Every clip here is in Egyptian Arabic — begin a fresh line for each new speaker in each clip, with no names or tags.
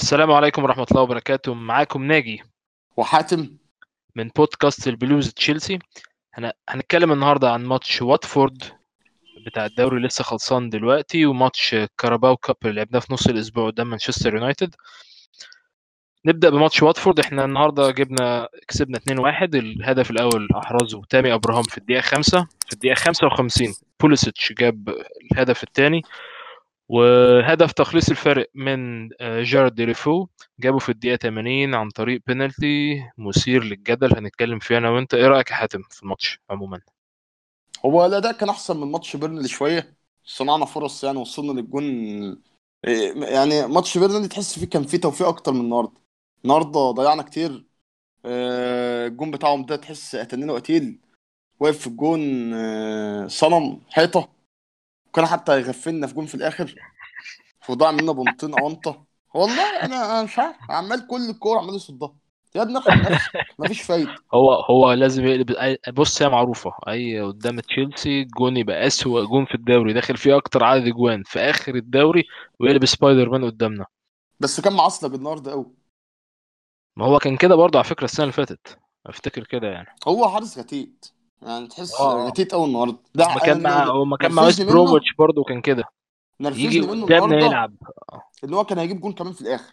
السلام عليكم ورحمة الله وبركاته معاكم ناجي
وحاتم
من بودكاست البلوز تشيلسي هن... هنتكلم النهاردة عن ماتش واتفورد بتاع الدوري لسه خلصان دلوقتي وماتش كاراباو كاب اللي لعبناه في نص الأسبوع قدام مانشستر يونايتد نبدأ بماتش واتفورد احنا النهاردة جبنا كسبنا 2-1 الهدف الأول أحرزه تامي أبراهام في الدقيقة 5 في الدقيقة 55 بوليسيتش جاب الهدف الثاني وهدف تخليص الفرق من جارد ديريفو جابه في الدقيقة 80 عن طريق بينالتي مثير للجدل هنتكلم فيه أنا وأنت إيه رأيك يا حاتم في الماتش عموما؟
هو الاداء كان احسن من ماتش بيرنلي شويه صنعنا فرص يعني وصلنا للجون إيه، يعني ماتش بيرنلي تحس فيه كان فيه توفيق اكتر من النهارده النهارده ضيعنا كتير آه، الجون بتاعهم ده تحس اتنينه قتيل واقف في الجون آه، صنم حيطه وكان حتى يغفلنا في جون في الاخر وضاع مننا بنطين اونطه والله انا انا مش عارف عمال كل الكوره عمال يصدها يا ابني اخد نفسك مفيش فايده
هو هو لازم يقلب أي- بص هي معروفة أي قدام تشيلسي جون يبقى أسوأ جون في الدوري داخل فيه أكتر عدد أجوان في آخر الدوري ويقلب سبايدر مان قدامنا
بس كان معصلج النهارده قوي
ما هو كان كده برضه على فكرة السنة اللي فاتت أفتكر كده يعني
هو حارس غتيت يعني تحس
اه اه
غتيت قوي النهارده ده
ما كان
انا
مع
اللي
هو ما كان مع ويست
نرفزني منه
بروموتش برضه كان كده يجي
نرفزني منه
قدامنا
النهارده
يلعب
ان هو كان هيجيب جون كمان في الاخر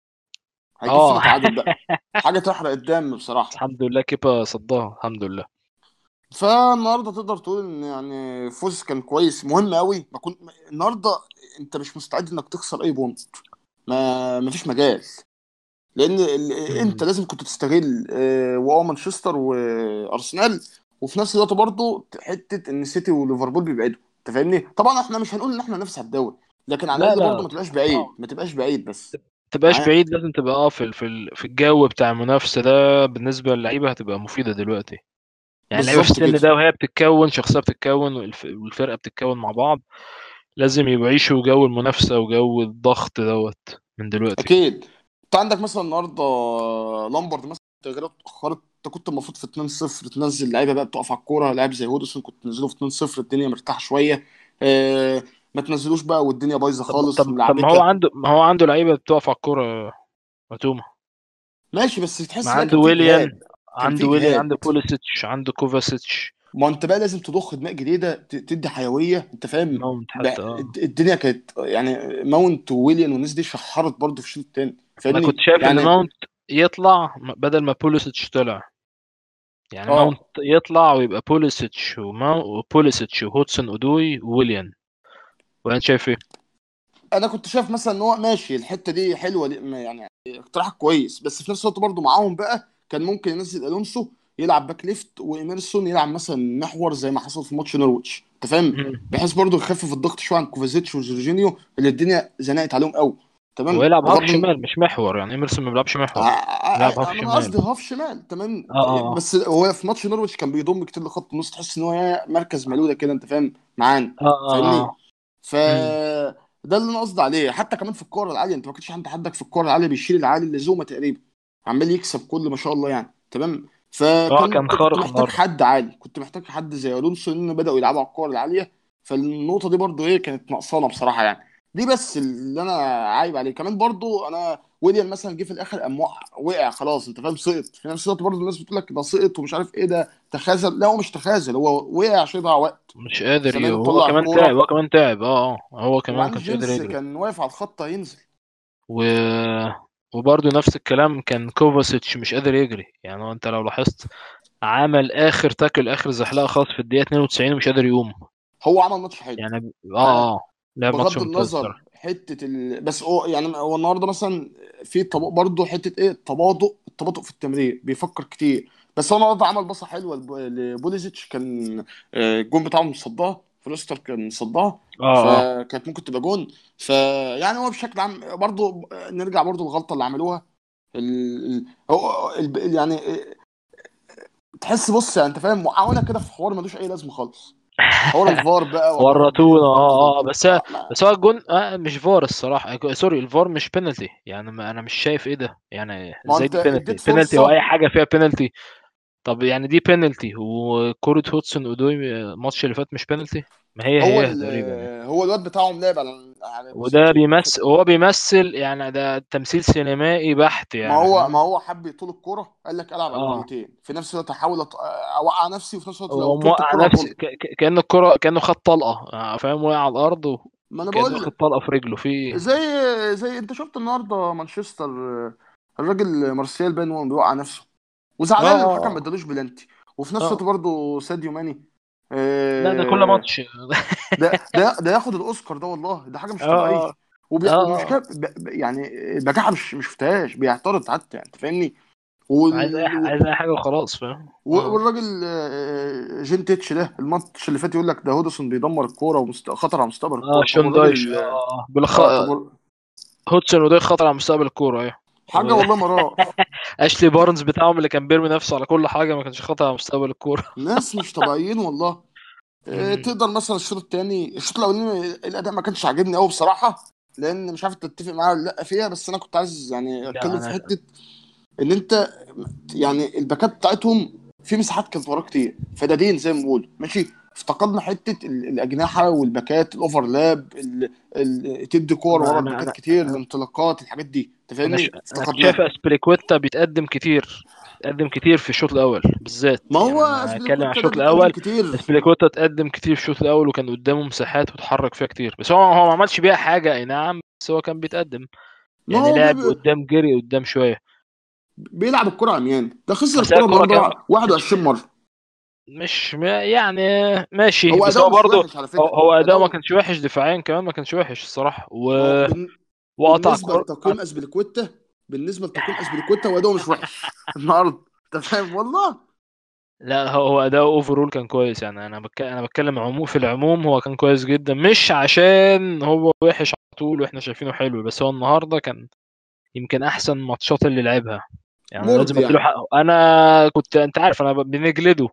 هيجيب
اه
فينا تعادل بقى حاجه تحرق الدم بصراحه
الحمد لله كيبا صدها الحمد لله
فالنهارده تقدر تقول ان يعني فوز كان كويس مهم قوي ما كنت النهارده انت مش مستعد انك تخسر اي بونت ما ما فيش مجال لان ال... انت
مم.
لازم كنت تستغل آه، واه مانشستر وارسنال وفي نفس الوقت برضه حته ان سيتي وليفربول بيبعدوا انت فاهمني طبعا احنا مش هنقول ان احنا نفس على الدوري لكن على
لا
الاقل برضه
لا
ما تبقاش بعيد
اه
ما تبقاش بعيد بس
تبقاش
معايا
بعيد لازم تبقى اه في ال- في ال- في الجو بتاع المنافسة ده بالنسبة للعيبة هتبقى مفيدة دلوقتي يعني اللعيبة في
بالظبط
السن
كده
ده وهي بتتكون شخصية بتتكون والف- والفرقة بتتكون مع بعض لازم يبقوا يعيشوا جو المنافسة وجو الضغط دوت من دلوقتي
اكيد انت عندك مثلا النهارده لامبرد مثلا تغييرات اتاخرت انت كنت المفروض في 2-0 تنزل لعيبه بقى بتقف على الكوره لاعب زي هودسون كنت تنزله في 2-0 الدنيا مرتاحه شويه اه ما تنزلوش بقى والدنيا بايظه
طب
خالص
طب طب ما هو
ملعبكه
عنده ما هو عنده لعيبة بتقف على الكورة متومة
ماشي بس
ما
تحس بقى
عنده
كان في
ويليان
اجهاد كان
عنده
في
ويليان
اجهاد
عنده بوليسيتش عنده كوفاسيتش
ما انت بقى لازم تضخ دماء جديده ت- تدي حيويه انت فاهم
ماونت
بقى
حتى اه
الد- الدنيا كانت يعني ماونت وويليان والناس دي شحرت برضه في الشوط الثاني
انا كنت
فاهمني
شايف ان
يعني
ماونت يطلع م- بدل ما بوليسيتش طلع يعني ماونت
اه
يطلع ويبقى بوليسيتش وما وبوليسيتش وهودسون اودوي وويليان وانت شايف ايه؟
انا كنت شايف مثلا ان هو ماشي الحته دي حلوه دي ما يعني اقتراح كويس بس في نفس الوقت برضه معاهم بقى كان ممكن ينزل الونسو يلعب باك ليفت وايميرسون يلعب مثلا محور زي ما حصل في ماتش نورويتش انت فاهم
مم.
بحيث برضه يخفف الضغط شويه عن كوفازيتش وجورجينيو اللي الدنيا زنقت عليهم قوي تمام
ويلعب هاف
بغض الن-
شمال مش محور يعني ايمرسون ما بيلعبش
ع-
محور
ع-
بيلعب هاف
ع- انا
شمال
قصدي هاف شمال تمام
اه اه اه
بس هو في ماتش نورويتش كان بيضم كتير لخط النص تحس ان هو مركز ملوده كده انت فاهم معانا
اه اه
فاهمني
اه
ف
مم.
ده اللي انا قصدي عليه حتى كمان في الكوره العاليه انت ما كنتش عند حدك في الكوره العاليه بيشيل العالي اللي زوما تقريبا عمال يكسب كل ما شاء الله يعني تمام
اه
فكان
كان
كنت
خارق
محتاج
النهارده
حد عالي كنت محتاج حد زي الونسو ان بداوا يلعبوا على الكوره العاليه فالنقطه دي برضو ايه كانت ناقصانا بصراحه يعني دي بس اللي انا عايب عليه كمان برضو انا ويليام مثلا جه في الاخر قام وقع وقع خلاص انت فاهم سقط في نفس الوقت برضو الناس بتقول لك ده سقط ومش عارف ايه ده تخاذل لا هو مش تخاذل هو وقع عشان يضيع وقت
مش قادر ي...
زمان
هو
طلع
كمان تعب
الكوره
هو كمان تعب اه اه هو كمان ما
وبعدين
كانش قادر
جيمس
يجري
كان واقف على الخط هينزل
و... وبرضه نفس الكلام كان كوفاسيتش مش قادر يجري يعني هو انت لو لاحظت عمل اخر تاكل اخر زحلقه خالص في الدقيقه 92 ومش قادر يقوم
هو عمل ماتش حلو
يعني ب-
انا
اه اه لعب ماتش
بغض
ممتاز
النظر
الصراحه
حته ال... بس هو يعني هو النهارده مثلا في طب... برضه حته ايه التباطؤ التباطؤ في التمرير بيفكر كتير بس هو النهارده عمل باصه حلوه لب- لبوليزيتش كان آه، الجون بتاعه مصدها فلوستر كان صدها
اه اه
فكانت ممكن تبقى جون فيعني هو بشكل عام برضه نرجع برضه للغلطه اللي عملوها ال... ال... هو ال... يعني تحس بص يعني انت فاهم معاونه كده في حوار ملوش اي لازمه خالص حوار الفار بقى وعمال ربنا
ورطونا اه
برضه
اه بس هي-
آه، ما-
بس هو الجون آه مش فار الصراحه آه، سوري الفار مش بينالتي يعني ما انا مش شايف ايه ده يعني
ما
ازاي
انت
دي بينالتي
اديت
بينالتي هو اي
فرصه
حاجه فيها بينالتي طب يعني دي بينالتي وكرة هودسون اودوي الماتش اللي فات مش بينالتي ما هي
هو
هي
ال-
تقريبا يعني
هو الواد بتاعهم لعب على يعني
وده
بصيت
بيمثل هو بيمثل يعني ده تمثيل سينمائي بحت
ما
يعني
هو
فاهم
ما هو حب يطول الكوره قال لك العب على
اه
الناحيتين في نفس الوقت احاول أط- اوقع نفسي وفي نفس الوقت لو
هو
طولت
موقع
الكوره
نفسي
هطول
ك- ك- كأن الكرة كأنه خد طلقة آه، فاهم وقع على الأرض
ما انا
وكأنه
بقول
واخد
لك
طلقة في رجله في
زي زي انت شفت النهارده مانشستر آه، الراجل مارسيال باين هو بيوقع نفسه
اه
وزعلان ان الحكم ما
اه
ادالوش بلانتي وفي نفس الوقت
اه
برضه ساديو ماني
لا ده كل
آه،
ماتش
ده ده ده ياخد الاوسكار ده والله ده حاجه مش
اه
طبيعيه
اه
وبي... ومش
اه
كده ب... ب- يعني البجاحه مش مش شفتهاش بيعترض حتى يعني انت فاهمني
عايز اي
وال...
عايز اي حاجة وخلاص فاهم
و-
اه
والراجل آه، جين تيتش ده الماتش اللي فات يقول لك ده هودسون بيدمر الكوره وخطر على مستقبل
اه
الكوره طب
شون دايش
والراجل
اه اه بالخ...
اه طب
هودسون وده خطر على مستقبل الكورة ايوه
حاجه
و-
والله مرار
اشلي بارنز بتاعهم اللي كان بيرمي نفسه على كل حاجة ما كانش خطر على مستقبل الكورة
ناس مش طبيعيين والله آه،
مم.
تقدر مثلا الشوط الثاني الشوط الاولاني الاداء ما كانش عاجبني قوي بصراحه لان مش عارف تتفق معايا ولا لا فيها بس انا كنت عايز يعني
لا
اتكلم في
انا
حته ان انت يعني الباكات بتاعتهم في مساحات كانت وراه كتير فدادين زي ما بقول ماشي افتقدنا حته ال- الاجنحه والباكات الاوفرلاب ال- ال- تدي كور
انا
ورا
انا
الباكات
انا
كتير الانطلاقات الحاجات دي انت
انا, ش...
فاهمني
أنا كنت شايف
افتقدناها
اسبريكويتا بيتقدم كتير بيتقدم كتير في الشوط الاول بالذات
ما
يعني
هو
انا هتكلم عن
اسبليكويتا ده
الشوط
بيتقدم
الاول
كتير
اسبريكويتا اتقدم كتير في الشوط الاول وكان قدامه مساحات واتحرك فيها كتير بس هو هو ما عملش بيها حاجه اي نعم بس هو كان بيتقدم
ما
يعني
هو
لعب
بي-
قدام جري قدام شويه
بيلعب الكره عميان ده خسر
بس هي
الكره
الكوره كان
النهارده 21 مره
مش ما- يعني ماشي
هو
بس هو
اداؤه مش
برضه
وحش على
هو
فكره
هو اداؤه ما
اداؤه
كانش وحش دفاعيا كمان ما كانش وحش الصراحه و...
ما هو بن...
وقطع
بالنسبه
كور
لتقييم اسبليكويتا بالنسبه لتقييم اسبليكويتا هو اداؤه مش وحش النهارده انت فاهم والله
لا هو هو اداؤه اوفرول كان كويس يعني انا بك... انا بتكلم عموم في العموم هو كان كويس جدا مش عشان هو وحش على طول واحنا شايفينه حلو بس هو النهارده كان يمكن احسن الماتشات اللي لعبها يعني أنا لازم
مرضي
اديله
يعني
حقه انا كنت انت عارف انا ب- بنجلده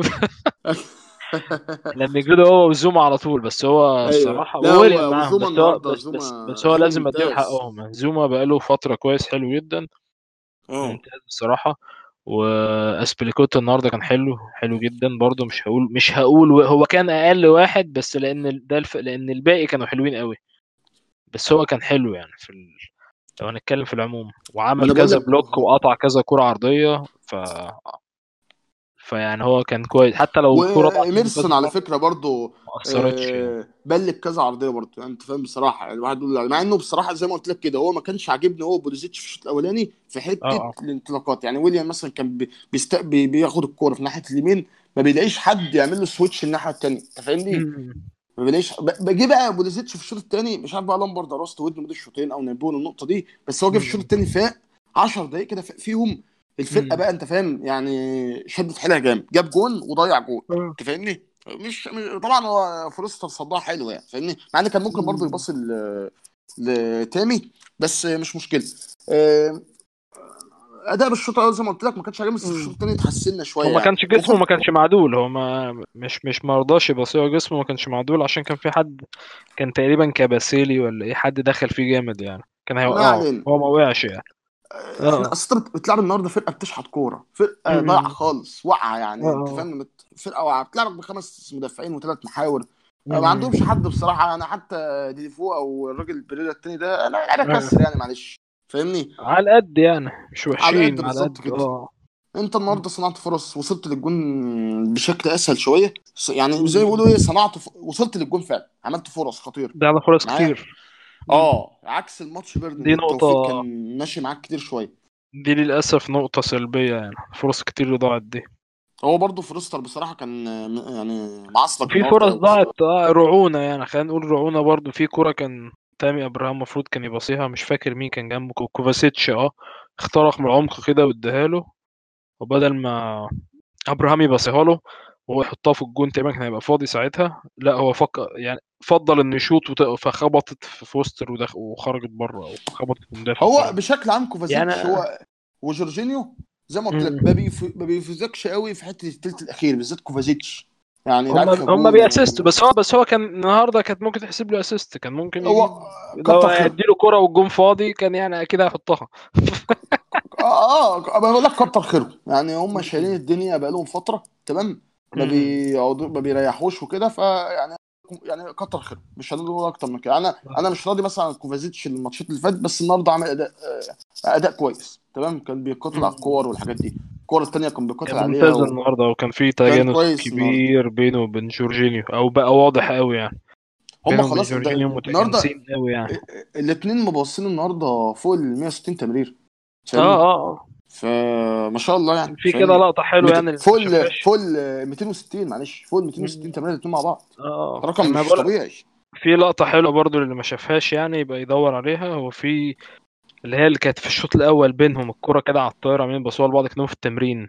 احنا بنجلده هو وزوما على طول بس هو
ايوه
الصراحه
لا
وويليام
هو
معاهم
وزوما
بس هو
النهارده
بس بس
زوما
بس هو
زوما
لازم اديهم
ممتاز
حقهم زوما بقاله فتره كويس حلو جدا
اه
ممتاز الصراحه واسبليكوتا النهارده كان حلو حلو جدا برضه مش هقول مش هقول و- هو كان اقل واحد بس لان ال- ده الف... لان الباقي كانوا حلوين قوي بس هو كان حلو يعني في ال... لو هنتكلم في العموم
ما
وعمل
انا بقول
كذا
لك
بلوك وقطع كذا كرة عرضية ف فيعني هو كان كويس حتى لو الكرة ضاعت منه
وإيميرسون
كذا
على
مرة
فكره برضو
ما أثرتش يعني
آه، بلك كذا عرضيه برضو يعني انت فاهم بصراحه يعني الواحد يقول مع انه بصراحه زي ما قلت لك كده هو ما كانش عاجبني هو بوليزيتش في الشوط الاولاني في
اه
حته
اه
الانطلاقات يعني ويليام مثلا كان بي- بيست... بي... بياخد الكوره في ناحيه اليمين ما بيلاقيش حد يعمل له سويتش الناحيه الثانيه انت فاهمني
أمم.
ما بيلاقيش ب- بجي بقى بوليزيتش في الشوط الثاني مش عارف بقى لامبرد درست ودنه من الشوطين او نبون النقطه دي بس هو جه في الشوط
أمم.
الثاني فاق 10 دقائق كده فاق فيهم الفرقه
أمم.
بقى انت فاهم يعني شدت حيلها جامد جاب جون وضيع جون
اه
انت فاهمني مش مش- طبعا هو فورستر صدها حلو يعني فاهمني مع ان كان ممكن برضه
أمم.
يباصي ل- لتامي بس مش مشكله آه، اداء بالشوط الاول زي ما قلت لك ما كانش عاجبني بس في الشوط
أمم.
الثاني اتحسنا شويه
هو ما
يعني
كانش جسمه
وخد
ما كانش معدول هو ما مش مش مرضاش بس هو جسمه ما كانش معدول عشان كان في حد كان تقريبا كاباسيلي ولا ايه حد دخل فيه جامد يعني كان
ما
هيوقعه
علينا
هو ما وقعش يعني
احنا
اه
اصلا بتلعب النهارده فرقه بتشحط كوره فرقه ضايعه
أمم.
خالص واقعه
اه
يعني انت
اه
فاهم مت- فرقه واقعه بتلعبك بخمس مدافعين وثلاث محاور آه، ما
أمم.
عندهمش حد بصراحه انا حتى ديفو او الراجل بيريرا التاني ده انا لعيبه
اه
كسر يعني معلش فاهمني
على قد يعني مش
على
وحشين
قد
على
بالظبط
قد
كده
اه
انت النهارده صنعت فرص وصلت للجون بشكل اسهل شويه ص- يعني زي ما
مم.
بيقولوا ايه صنعت ف... وصلت للجون فعلا عملت فرص خطيره
ده على فرص
معايا
كتير مم.
اه عكس الماتش بيرن
دي
التوفيق
نقطة
كان ماشي معاك كتير شويه
دي للأسف نقطة سلبية يعني فرص كتير اللي ضاعت دي
هو برضه فروستر بصراحه كان آه، يعني معصلك
وفي
النهارده
فرص
وخ...
ضاعت اه رعونة يعني خلينا نقول رعونة برضو في كرة كان تامي ابراهام المفروض كان يباصيها مش فاكر مين كان جنبه كو- كوفاسيتش اه اخترق من العمق كده واداها له وبدل ما ابراهام يباصيها له وهو يحطها في الجون تقريبا كان هيبقى فاضي ساعتها لا هو فكر يعني فضل انه يشوط وت- فخبطت في وسط ودخ- وخرجت بره او خبطت في المدافع
هو
وخرجت
بشكل عام كوفازيتش
يعني
هو وجورجينيو زي ما قلت لك
مم.
ما بيف... ما بيفوزكش قوي في حته الثلث الاخير بالذات كوفازيتش يعني لعيب
هم هم
خجول
بيأسستوا
و...
بس هو بس هو كان النهارده كانت ممكن تحسب له اسيست كان ممكن
هو
يجيب لو
كتر خيره
هيدي له كرة والجون فاضي كان يعني اكيد هيحطها
اه اه انا بقول لك كتر خيره يعني هم شايلين
مم.
الدنيا بقالهم فتره تمام ما
مم.
بيقعدوا ما بيريحوش وكده فيعني يعني كتر خير مش هنقول اكتر من كده انا انا مش راضي مثلا عن كوفازيتش الماتشات اللي فاتت بس النهارده عمل اداء آه، اداء كويس تمام كان بيقاتل على الكور والحاجات دي الكور الثانيه كان بيقاتل
كان
عليها
ممتاز
و...
النهارده وكان في تجانس
كويس
كبير بينه وبين جورجينيو او بقى واضح قوي يعني
هم
بينه وبين
خلاص ده-
جورجينيو
النهارده
متجانسين قوي يعني
الاثنين مباصين النهارده فوق ال 160 تمرير
اه
فاهمني
اه اه
فما شاء الله يعني
في
فاهمني
كده لقطه حلوه
مت-
يعني اللي
فوق
ما
ال
شافهاش
فوق ال 260 معلش فوق ال 260 تمرير الاثنين مع بعض
اه
رقم
انا
مش
بقول
طبيعي
في لقطه حلوه برضو اللي ما شافهاش يعني يبقى يدور عليها هو في اللي هي اللي كانت في الشوط الاول بينهم الكره كده على الطايره عاملين بيبصوا لبعض كانهم في التمرين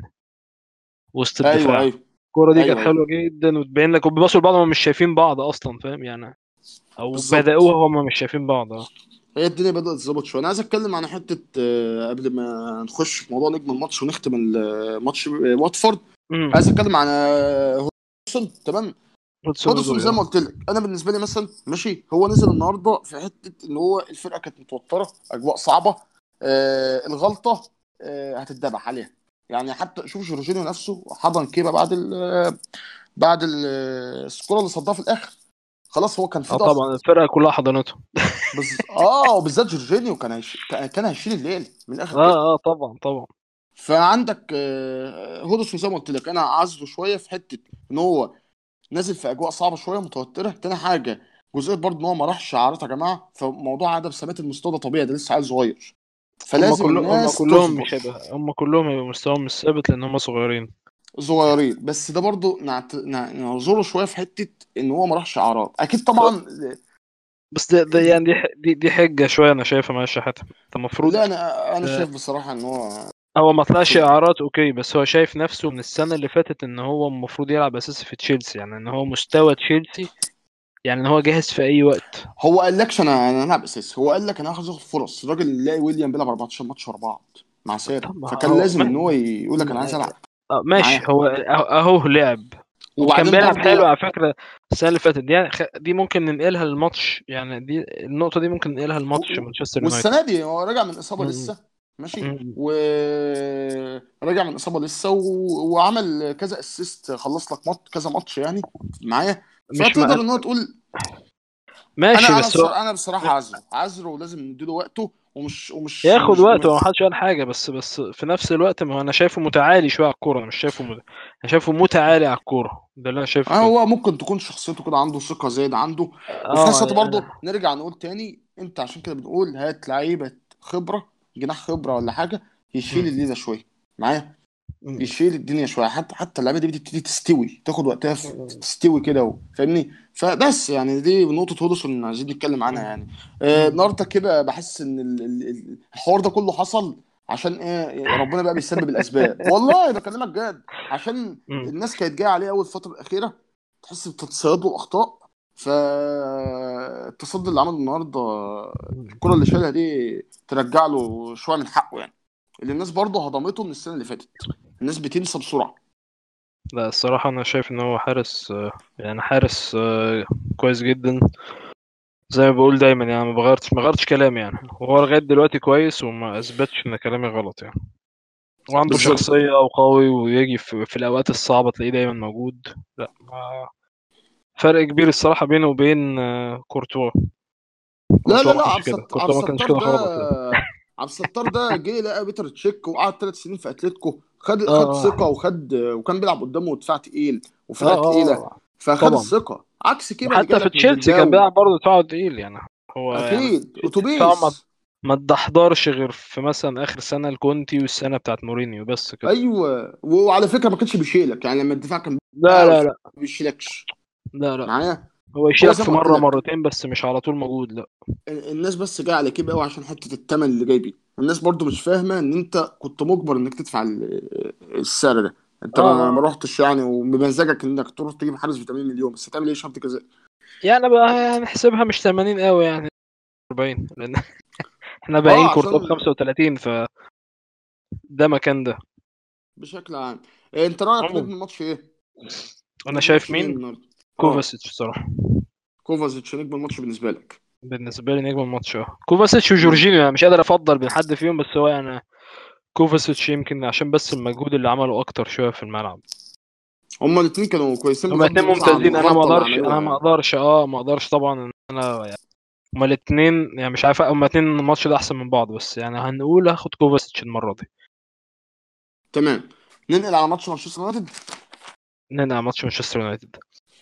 وسط
ايوه
الدفاع
ايوه
الكوره دي
ايوه
كانت
ايوه
حلوه جدا وتبين لك وبيبصوا لبعض هم مش شايفين بعض اصلا فاهم يعني او
بالظبط
بدأوها هم مش شايفين بعض اه
هي الدنيا بدأت تظبط شويه انا عايز اتكلم عن حته آه، قبل ما نخش في موضوع نجم الماتش ونختم الماتش آه، واتفورد
امم
عايز اتكلم عن آه، هودسون تمام
هودسون
هودسون زي ما قلت لك انا بالنسبه لي مثلا ماشي هو نزل النهارده في حته ان هو الفرقه كانت متوتره اجواء صعبه آه الغلطه آه هتتذبح عليها يعني حتى شوف جورجينيو نفسه حضن كيبا بعد ال بعد ال- السكوره اللي صدها في الاخر خلاص هو كان في
اه
ضغط
طبعا الفرقه كلها حضنته
بز... اه وبالذات جورجينيو كان هيش... كان هيشيل الليل من الاخر كده
اه اه طبعا طبعا
فعندك آه، هودسون زي ما قلت لك انا عذره شويه في حته ان هو نازل في اجواء صعبه شويه متوتره تاني حاجه جزئيه برضه ان هو ما راحش عارض يا جماعه فموضوع عدم ثبات المستوى ده طبيعي ده لسه عيل صغير
هم
فلازم
كلهم هم
الناس
كلهم مش
تصبر
هيبقى هم كلهم هيبقوا مستواهم مش ثابت لان هم صغيرين
صغيرين بس ده برضه نعت... نع- نعذره شويه في حته ان هو ما راحش اعراض اكيد طبعا
بس ده, ده يعني دي دي, دي حجه شويه انا شايفها ماشي حتى انت المفروض
لا انا انا
آه،
شايف بصراحه ان هو
هو ما طلعش
المفروض
اعارات اوكي بس هو شايف نفسه من السنه اللي فاتت ان هو المفروض يلعب اساسي في تشيلسي يعني ان هو مستوى تشيلسي يعني ان هو جاهز في اي وقت
هو قال لكش انا انا هلعب اساسي هو قال لك انا هاخد فرص الراجل لاقي ويليام بيلعب 14 ماتش ورا بعب مع ساري
طب ما
فكان
هو
لازم
ما
ان هو يقول لك انا عايز العب
آه، ماشي
معاه
هو اهو أهو لعب وكان
وبعدين
بيلعب حلو
برضه
على فكره السنه اللي فاتت دي خ- دي ممكن ننقلها للماتش يعني دي النقطه دي ممكن ننقلها
و-
لماتش
و-
مانشستر يونايتد
والسنه دي هو راجع من اصابه
م-
لسه ماشي
م-
وراجع من اصابه لسه و... وعمل كذا اسيست خلص لك ماتش كذا ماتش يعني معايا
مش
فتقدر
ما...
ان هو تقول انا
ماشي
انا
بس هو
بصراحه انا بصراحه عذره عذره ولازم نديله وقته ومش ومش
ياخد
ومش
وقته ما
ومش
حدش قال حاجه بس بس في نفس الوقت ما هو انا شايفه متعالي شويه على الكوره انا مش شايفه مت... انا شايفه متعالي على الكوره ده اللي انا شايفه
آه،
كده
هو ممكن تكون شخصيته كده عنده ثقة زايدة عنده وفي
اه
نفس الوقت برضه
يعني
نرجع نقول تاني انت عشان كده بنقول هات لعيبة خبرة جناح خبرة ولا حاجة يشيل
م-
الليلة شوية معايا
م-
يشيل الدنيا شوية حتى حتى اللعيبة دي بتبتدي تستوي تاخد وقتها في
م-
تستوي كده و- فاهمني فبس يعني دي نقطة هودسون عايزين نتكلم عنها يعني آه
م-
النهارده كده بحس ان ال- ال- ال- الحوار ده كله حصل عشان ايه ربنا بقى بيسبب الاسباب والله بكلمك جد عشان
م-
الناس كانت جايه عليه اول الفتره الاخيره تحس بتصيد له اخطاء فالتصدي اللي عمله النهارده الكره اللي شالها دي ترجع له شويه من حقه يعني اللي الناس برضه هضمته من السنه اللي فاتت الناس بتنسى بسرعه
لا الصراحه انا شايف ان هو حارس آه، يعني حارس آه، كويس جدا زي ما بقول دايما يعني ما بغيرتش ما غيرتش كلامي يعني وهو لغايه دلوقتي كويس وما اثبتش ان كلامي غلط يعني وعنده
بالظبط
شخصيه وقوي ويجي في, في الاوقات الصعبه تلاقيه دايما موجود لا ما فرق كبير الصراحه بينه وبين آه، كورتوا
لا
كورتوا
لا
ما
لا
كانش
عبد
كده
الست- عبد
كورتوا ما كانش
الستار
كده
ده
خالص يعني
عبد الستار ده جه لقى بيتر تشيك وقعد ثلاث سنين في اتلتيكو خد
اه
خد
اه
ثقه وخد وكان بيلعب قدامه دفاع تقيل
اه
وفرقه تقيله
اه
فخد
طبعا
الثقه عكس كيبا اللي
وحتى في
جالك من
تشيلسي كان
بلباو
بيلعب برضه دفاعه تقيل يعني هو يعني
اكيد
تشيلسي دفاعه ما
اتوبيس
ما اتدحضرش غير في مثلا اخر سنه لكونتي والسنه بتاعت مورينيو بس كده
ايوه وعلى فكره ما كانش بيشيلك يعني لما الدفاع كان
لا
بقى
لا لا
ما بيشيلكش
لا لا
معايا
هو
هو
يشيلك
زي
في
ما قلت
مره
لك
مرتين بس مش على طول موجود لا
الناس بس جايه على كيبا قوي عشان حته الثمن اللي جاي بيه الناس برضو مش فاهمه ان انت كنت مجبر انك تدفع ال- السعر ده انت
اه
ما ما
اه
رحتش يعني وبمزاجك انك تروح تجيب حارس ب 80 مليون بس هتعمل ايه شرط جزاء
يعني بقى هنحسبها مش 80 قوي يعني 40 لان احنا بايعين
اه
كورتوا ب
عشان
35 فده مكان ده
بشكل عام إيه انت رايك نجم
عموما
الماتش ايه
انا
نجم
شايف
الماتش مين
مين
النهارده اه
كوفاسيتش الصراحه
كوفازيتش نجم الماتش بالنسبه لك
بالنسبه لي نجم الماتش اه كوفاسيتش
مم.
وجورجينيو يعني مش قادر افضل بين حد فيهم بس هو يعني كوفاسيتش يمكن عشان بس المجهود اللي عمله اكتر شويه في الملعب
هما الاثنين كانوا كويسين
هما
بغض
اتنين
النظر عن
ممتازين انا ما
الغلطه اللي
اقدرش
عملوها
انا ما
يعني.
اقدرش اه ما اقدرش طبعا ان انا يعني هما الاتنين يعني مش عارف هما الاتنين الماتش ده احسن من بعض بس يعني هنقول هاخد كوفاسيتش المره دي
تمام ننقل على ماتش مانشستر يونايتد
ننهي ماتش مانشستر يونايتد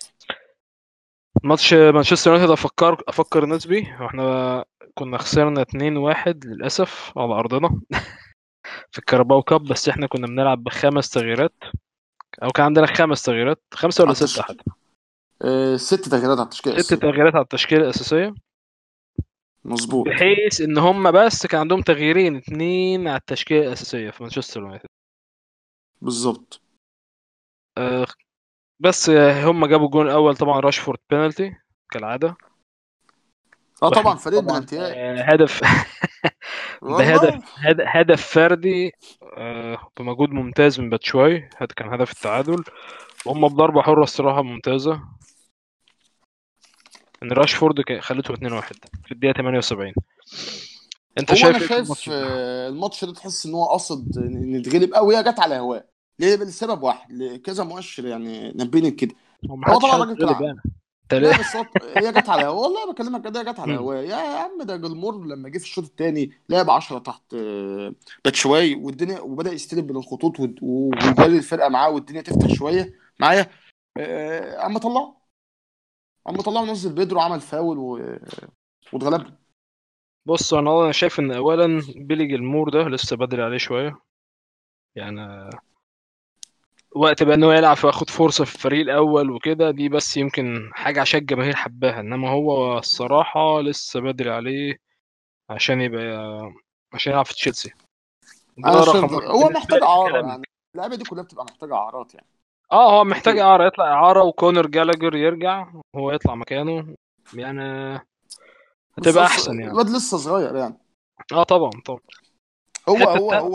ماتش مانشستر يونايتد افكر افكر الناس بيه واحنا كنا خسرنا 2-1 للاسف على ارضنا في الكاراباو كاب بس احنا كنا بنلعب بخمس تغييرات او كان عندنا خمس تغييرات خمسه ولا
على
سته
التشكيل.
حتى
آه ست تغييرات على التشكيله
ست
الأساسية.
تغييرات على التشكيله الاساسيه
مظبوط
بحيث ان هم بس كان عندهم تغييرين اتنين على التشكيله الاساسيه في مانشستر يونايتد
بالظبط
آه، بس آه، هم جابوا الجون الاول طبعا راشفورد بينالتي كالعاده
اه
وإحنا
طبعا فريق
طبعا
بلانتيات
آه، هدف
والله
بهدف هد- هدف فردي آه، بمجهود ممتاز من باتشواي هذا كان هدف التعادل وهم بضربة حرة الصراحة ممتازة ان راشفورد كان- خلته 2-1 في الدقيقة 78 انت
هو
شايف
انا
ايه في
شايف
الماتش ده؟
آه، الماتش ده تحس ان هو قصد ان يتغلب قوي هي جت على هواه ليه لسبب واحد لكذا مؤشر يعني نبيني كده
هو
هو
محدش
طبعا
عايز
الراجل
يتغلب
كان
يعني انت
لا
ليه؟
بس هو هي جت على هواه والله بكلمك كده هي جت على
مم.
هواه يا عم ده جلمور لما جه في الشوط الثاني لعب 10 تحت آه، باتشواي والدنيا وبدا يستلم بين الخطوط ود- ويجري الفرقه معاه والدنيا تفتح شويه معايا آه، اما طلعه اما طلعه نزل بيدرو عمل فاول و... واتغلبنا
بص انا انا شايف ان اولا بيلي جلمور ده لسه بدري عليه شوية يعني وقت بقى ان هو يلعب وياخد فرصة في الفريق الاول وكده دي بس يمكن حاجة عشان الجماهير حباها انما هو الصراحة لسه بدري عليه عشان يبقى عشان يلعب في تشيلسي ده
انا
رقم
شايف
واحد
هو
بالنسبة
محتاج
لي في
اعاره
كلامك
يعني اللعيبه دي كلها بتبقى محتاجه اعارات يعني
اه هو محتاج
لكن
اعاره يطلع اعاره وكونر جالاجر يرجع هو يطلع مكانه يعني
بس
هتبقى
أص-
احسن يعني
الواد لسه صغير يعني
اه طبعا طبعا
هو
الحته
هو
التانية
هو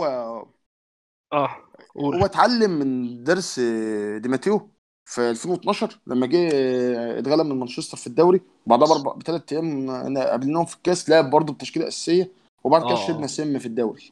اه قول
هو اتعلم من درس دي ماتيو في 2012 لما جه اتغلب من مانشستر في الدوري وبعدها باربع بثلاث ايام قابلناهم في الكاس لعب برضه بتشكيله اساسيه وبعد كده
اه
شربنا
اه
سم في الدوري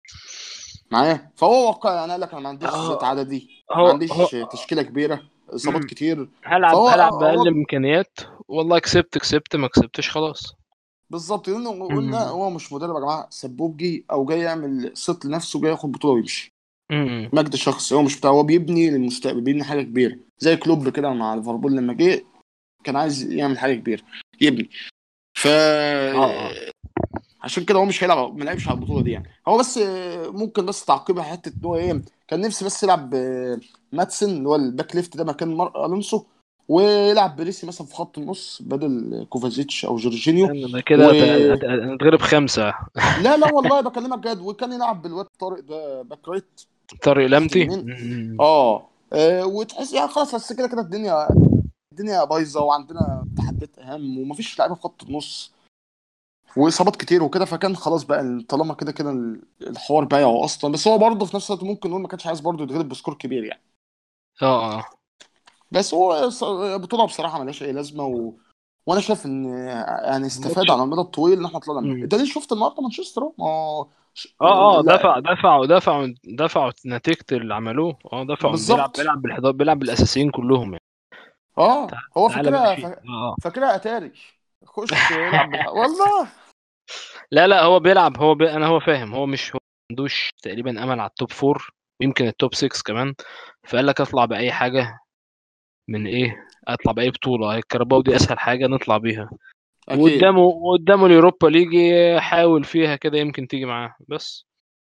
معايا فهو واقع يعني قال لك انا ما عنديش
اه
ذات عددي ما
هو هو
عنديش تشكيله كبيره اصابات
مم.
كتير
هلعب
فهو
هلعب باقل
هو
امكانيات والله كسبت كسبت ما كسبتش خلاص
بالظبط لانه قلنا
مم.
هو مش مدرب يا جماعه سبوب جه او جاي يعمل صيت لنفسه جاي ياخد بطوله ويمشي
مم.
مجد شخصي هو مش بتاع هو بيبني للمستقبل بيبني حاجه كبيره زي كلوب كده مع ليفربول لما جه كان عايز يعمل حاجه كبيره يبني ف
اه اه
عشان كده هو مش هيلعب ما لعبش على البطوله دي يعني هو بس ممكن بس تعقيبها حته ان هو ايه كان نفسي بس يلعب ماتسن اللي هو الباك ليفت ده مكان مار الونسو ويلعب بريسي مثلا في خط النص بدل كوفازيتش او جورجينيو
انا ده كده
و...
هت- هت- هنتغلب خمسة
لا لا والله بكلمك جد وكان يلعب بالواد طارق ده باك رايت
طارق
تحت
لمتي
اليمين
مم.
اه آه، وتحس يعني خلاص بس كده كده الدنيا الدنيا بايظه وعندنا تحديات اهم ومفيش لعيبه في خط النص واصابات كتير وكده فكان خلاص بقى طالما كده كده الحوار بايعه اصلا بس هو برضه في نفس الوقت ممكن نقول ما كانش عايز برضه يتغلب بسكور كبير يعني
اه اه
بس هو ص- بطوله بصراحه ملهاش اي لازمه و... وانا شايف ان يعني استفاد
الماتش
على المدى الطويل ان احنا طلعنا منها
مم.
انت ليه شفت النهارده مانشستر اهو ما هو ش-
اه اه
لا
دفع دفعوا دفعوا دفعوا نتيجة اللي عملوه اه دفعوا بيلعب
بالظبط
بيلعب بالحضار بيلعب بالاساسيين كلهم يعني
اه
تع-
هو
تعالى بقى
فاكرها
فيه
فا-
اه اه
فاكرها اتاري خش يلعب بالح... والله
لا لا هو بيلعب هو بي... انا هو فاهم هو مش هو ما عندوش تقريبا امل على التوب فور ويمكن التوب 6 كمان فقال لك اطلع باي حاجه من ايه اطلع باي بطوله الكاراباو دي اسهل حاجه نطلع بيها
اكيد
وقدامه وقدامه اليوروبا ليج حاول فيها كده يمكن تيجي معاه بس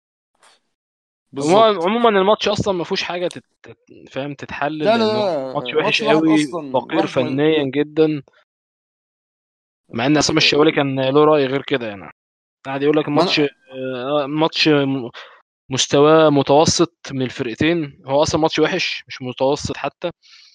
عموما
بالظبط
عموما الماتش اصلا ما فيهوش حاجه تت... تت- فاهم تتحلل
لا لا
لان هو
لا
ماتش
ماتش
وحش
الواحد
قوي
اصلا
فقير
وحش ما...
فنيا جدا مع ان عصام الشوالي كان له راي غير كده يعني قاعد يقول لك
ما
الماتش
أنا...
آه، ماتش م- مستواه متوسط من الفرقتين هو اصلا ماتش وحش مش متوسط حتى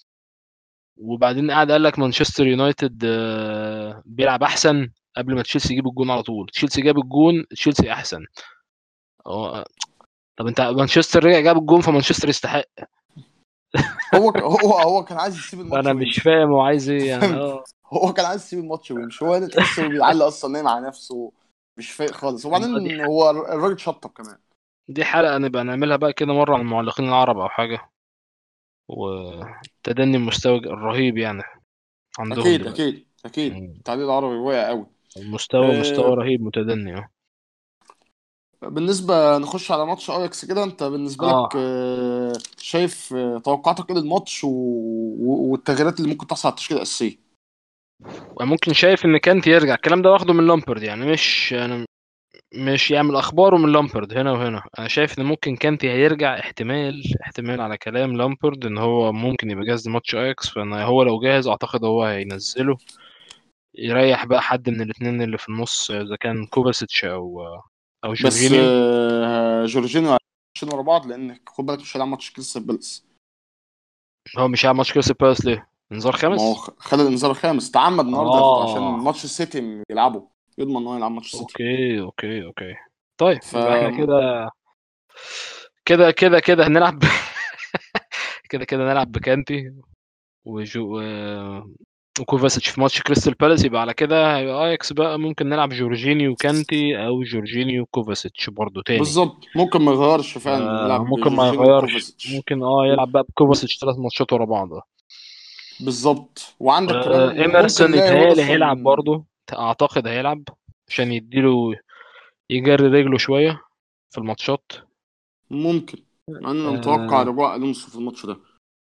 وبعدين قاعد قال لك مانشستر يونايتد آه، بيلعب احسن قبل ما تشيلسي يجيب الجون على طول تشيلسي جاب الجون تشيلسي احسن هو طب انت مانشستر رجع جاب الجون فمانشستر يستحق
هو هو هو كان عايز يسيب الماتش
انا مش
ويمشي
فاهم هو عايز ايه يعني
فهمت
اه
هو كان عايز يسيب الماتش ويمشي هو اللي تحسه بيعلق اصلا نايم على نفسه مش فايق خالص
والله دي
وبعدين هو الراجل شطب كمان
دي حلقه نبقى نعملها بقى كده مره عن المعلقين العرب او حاجه وتدني المستوى الرهيب يعني عندهم
اكيد
دلوقتي
اكيد اكيد
مم.
التعديل العربي واقع قوي
المستوى مستوى
أه
رهيب متدني اه
بالنسبه نخش على ماتش اياكس كده انت بالنسبه
اه
لك أه شايف أه توقعاتك ايه للماتش و... و- والتغييرات اللي ممكن تحصل على التشكيله الاساسيه
وممكن شايف ان كانت يرجع الكلام ده واخده من لامبرد يعني مش انا مش يعمل اخباره من لامبرد هنا وهنا انا شايف ان ممكن كانتي هيرجع احتمال احتمال على كلام لامبرد ان هو ممكن يبقى جاهز لماتش اياكس فانا هو لو جاهز اعتقد هو هينزله يريح بقى حد من الاثنين اللي في النص اذا كان كوفاسيتش او او
بس
جورجينيو
أه جورجينيو ماتشين ورا بعض لان خد بالك مش هيلعب ماتش كريستال بالاس
هو مش هيلعب ماتش كريستال بالاس ليه انذار
ما هو
خامس
خ- خد الانذار الخامس تعمد النهارده عشان
اه
ماتش السيتي يلعبه يضمن ان هو يلعب ماتش السيتي
اوكي اوكي اوكي طيب
ف
يبقى احنا كده كده كده كده هنلعب كده كده نلعب بكانتي وجو و- وكوفاسيتش في ماتش كريستال بالاس يبقى على كده هيبقى اياكس بقى ممكن نلعب جورجينيو كانتي او جورجينيو كوفاسيتش برضو تاني
بالظبط ممكن ما يغيرش فعلا
آه
يلعب
ممكن ما
بجورجينيو
يغيرش
وكوفاسيتش
ممكن اه يلعب بقى بكوفاسيتش ثلاث ماتشات ورا بعض
بالظبط وعندك كمان
آه
ممكن
ايمرسون
نلاقي
يتهيألي هيلعب
هودسون
برضو اعتقد هيلعب عشان يديله يجري رجله شوية في الماتشات
ممكن مع ان انا متوقع
آه
رجوع الونسو في الماتش ده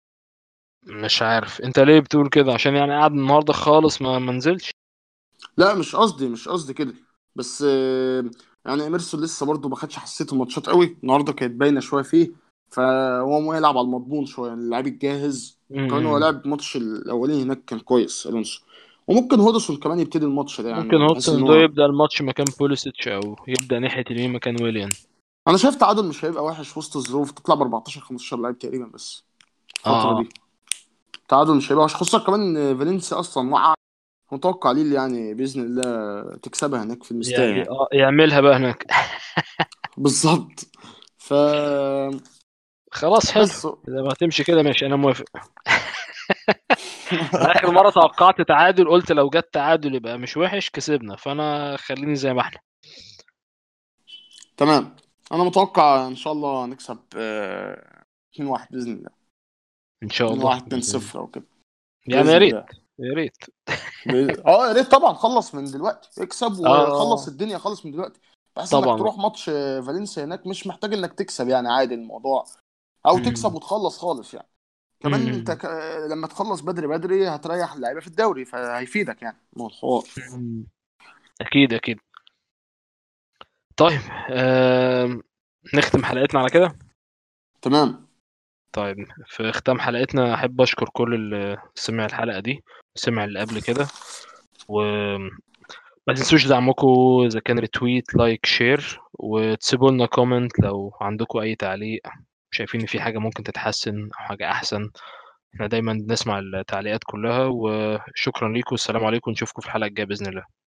مش عارف انت ليه بتقول كده عشان يعني قاعد النهارده خالص ما منزلش
لا مش قصدي مش قصدي كده بس آه، يعني ايمرسون لسه برضه ما خدش حسيته الماتشات قوي النهارده كانت باينه شويه فيه فهو ما يلعب على المضمون شويه اللعيب الجاهز كمان هو
مم.
لعب الماتش الاولاني هناك كان كويس الونسو وممكن هودسون كمان يبتدي الماتش ده يعني
ممكن
بحيث ان
هودسون ده
هو
يبدأ الماتش مكان بوليسيتش او يبدأ ناحية اليمين مكان ويليان
انا شايف تعادل مش هيبقى وحش وسط الظروف تطلع ب 14 15 لعيب تقريبا بس الفتره
اه
دي تعادل مش هيبقى وحش خصوصا كمان إن فالنسيا اصلا وقع متوقع ليه يعني باذن الله تكسبها هناك في المستاء
يعني
يعني
اه يعملها بقى هناك
بالظبط ف
خلاص حلو
بس
اذا ما هتمشي كده ماشي انا موافق انا اخر مرة توقعت تعادل قلت لو جت تعادل يبقى مش وحش كسبنا فانا خليني زي ما احنا
تمام انا متوقع ان شاء الله نكسب آه، 2-1 باذن الله
ان شاء
2-1
الله بإذن الله
2-0 او كده
يعني
باذن
يا ريت
الله
يا ريت
ب- اه يا ريت طبعا خلص من دلوقتي اكسب وخلص
اه
الدنيا خلص من دلوقتي بحيث انك
طبعا
تروح ماتش آه، فالنسيا هناك مش محتاج انك تكسب يعني عادي الموضوع او تكسب
مم.
وتخلص خالص يعني كمان انت
مم.
ك... لما تخلص بدري بدري هتريح اللعيبه في الدوري فهيفيدك يعني مو الحوار
مم. اكيد اكيد طيب آم، نختم حلقتنا على كده
تمام
طيب في ختام حلقتنا احب اشكر كل اللي سمع الحلقة دي سمع اللي قبل كده وما تنسوش دعمكم اذا كان ريتويت لايك شير وتسيبوا لنا كومنت لو عندكم اي تعليق شايفين ان في حاجة ممكن تتحسن او حاجة احسن احنا دايما بنسمع التعليقات كلها وشكرا ليكم والسلام عليكم نشوفكم في الحلقة الجاية بإذن الله